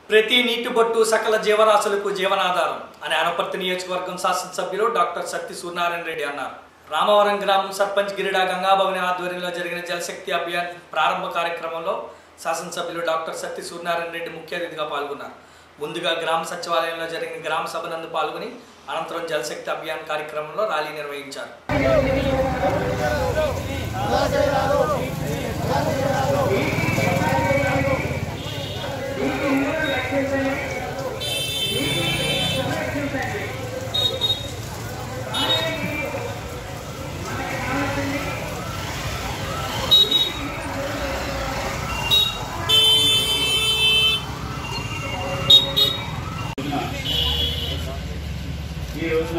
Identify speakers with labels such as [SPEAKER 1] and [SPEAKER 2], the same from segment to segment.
[SPEAKER 1] ప్రతి నీటి బొట్టు సకల జీవరాశులకు జీవనాధారం అని అనపర్తి నియోజకవర్గం శాసనసభ్యులు డాక్టర్ సత్తి సూర్యనారాయణ రెడ్డి అన్నారు రామవరం గ్రామం సర్పంచ్ గిరిడా గంగాభవని ఆధ్వర్యంలో జరిగిన జలశక్తి అభియాన్ ప్రారంభ కార్యక్రమంలో శాసనసభ్యులు డాక్టర్ సత్తి సూర్యనారాయణ రెడ్డి ముఖ్య అతిథిగా పాల్గొన్నారు ముందుగా గ్రామ సచివాలయంలో జరిగిన గ్రామ సభ నందు పాల్గొని అనంతరం జలశక్తి అభియాన్ కార్యక్రమంలో ర్యాలీ నిర్వహించారు
[SPEAKER 2] ఈ రోజున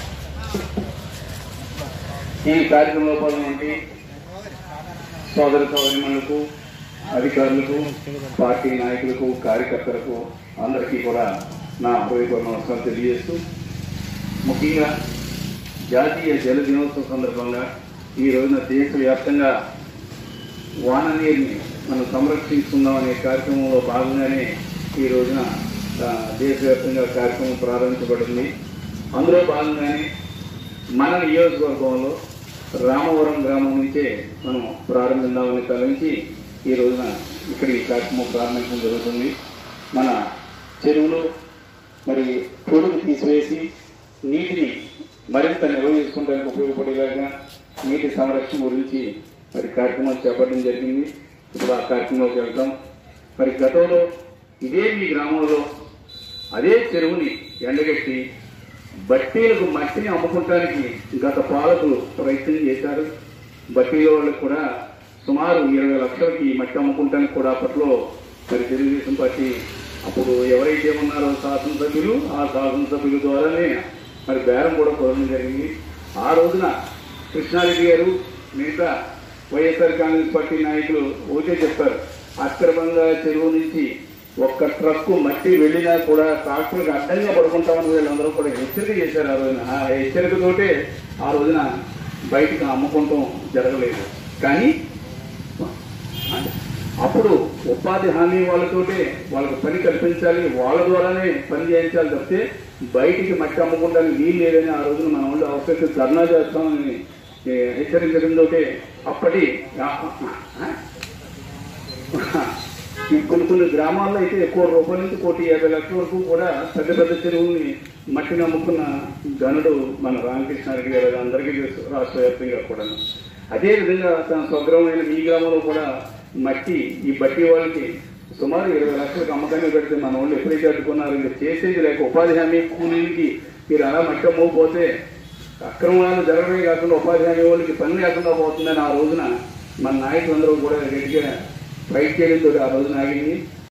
[SPEAKER 2] ఈ కార్యక్రమంలో పాల్గొనండి సోదర సోదరిమణులకు అధికారులకు పార్టీ నాయకులకు కార్యకర్తలకు అందరికీ కూడా నా హృదయపూర్వ నమస్కారం తెలియజేస్తూ ముఖ్యంగా జాతీయ జల దినోత్సవం సందర్భంగా ఈ రోజున దేశవ్యాప్తంగా వాన నీరుని మనం సంరక్షించుకుందాం అనే కార్యక్రమంలో భాగంగానే ఈ రోజున ఆ, దేశవ్యాప్తంగా కార్యక్రమం ప్రారంభించబడింది అందులో భాగంగానే మన నియోజకవర్గంలో రామవరం గ్రామం నుంచే మనం ప్రారంభిద్దామని తలంచి ఈ రోజున ఇక్కడ ఈ కార్యక్రమం ప్రారంభించడం జరుగుతుంది మన చెరువులు మరి పొడుగు తీసివేసి నీటిని మరింత నిల్వ చేసుకోవడానికి ఉపయోగపడేలాగా నీటి సంరక్షణ గురించి మరి కార్యక్రమం చేపట్టడం జరిగింది ఇప్పుడు ఆ కార్యక్రమంలోకి వెళ్తాం మరి గతంలో ఇదే మీ గ్రామంలో అదే చెరువుని ఎండగట్టి బట్టీలకు మట్టిని అమ్ముకోవటానికి గత పాలకులు ప్రయత్నం చేశారు బట్టీల వాళ్ళకి కూడా సుమారు ఇరవై లక్షలకి ఈ మట్టి అమ్ముకుంటానికి కూడా అప్పట్లో మరి తెలుగుదేశం పార్టీ అప్పుడు ఎవరైతే ఉన్నారో శాసనసభ్యులు ఆ శాసనసభ్యుల ద్వారానే మరి బేరం కూడా కుదరడం జరిగింది ఆ రోజున కృష్ణారెడ్డి గారు మిగతా వైఎస్ఆర్ కాంగ్రెస్ పార్టీ నాయకులు ఒకటే చెప్పారు అక్రమంగా చెరువు నుంచి ఒక్క ట్రక్కు మట్టి వెళ్ళినా కూడా ట్రాక్టర్కి అడ్డంగా పడుకుంటామని వీళ్ళందరూ కూడా హెచ్చరిక చేశారు ఆ రోజున ఆ హెచ్చరికతోటే ఆ రోజున బయటకు అమ్ముకుంటాం జరగలేదు కానీ అప్పుడు ఉపాధి హామీ వాళ్ళతోటే వాళ్ళకి పని కల్పించాలి వాళ్ళ ద్వారానే పని చేయించాలి తప్పితే బయటికి మట్టి అమ్ముకోవడానికి వీలు లేదని ఆ రోజున మన వాళ్ళు అవసరం ధర్నా చేస్తామని ఏ, హెచ్చరించడంతో అప్పటి ఆ, ఆ, ఈ కొన్ని కొన్ని గ్రామాల్లో అయితే కోటి రూపాయల నుంచి కోటి యాభై లక్షల వరకు కూడా పెద్ద పెద్ద చెరువుల్ని మట్టిని అమ్ముకున్న గనుడు మన రామకృష్ణారెడ్డి గారు అందరికీ తెలుసు రాష్ట్ర వ్యాప్తంగా కూడా అదే విధంగా తన స్వగ్రామైన మీ గ్రామంలో కూడా మట్టి ఈ బట్టి వాళ్ళకి సుమారు ఇరవై లక్షలకు అమ్మకాన్ని పెడితే మన వాళ్ళు ఎప్పుడైతే అడ్డుకున్నారు ఇంకా చేసేది లేక ఉపాధి హామీ కూలీలకి మీరు అలా మట్టి అమ్మకపోతే అక్రమాలు జరగడమే కాకుండా ఉపాధి హామీ వాళ్ళకి పని లేకుండా పోతుందని ఆ రోజున మన నాయకులందరూ కూడా గట్టిగా ఫైట్ చేయడంతో ఆ రోజున ఆగింది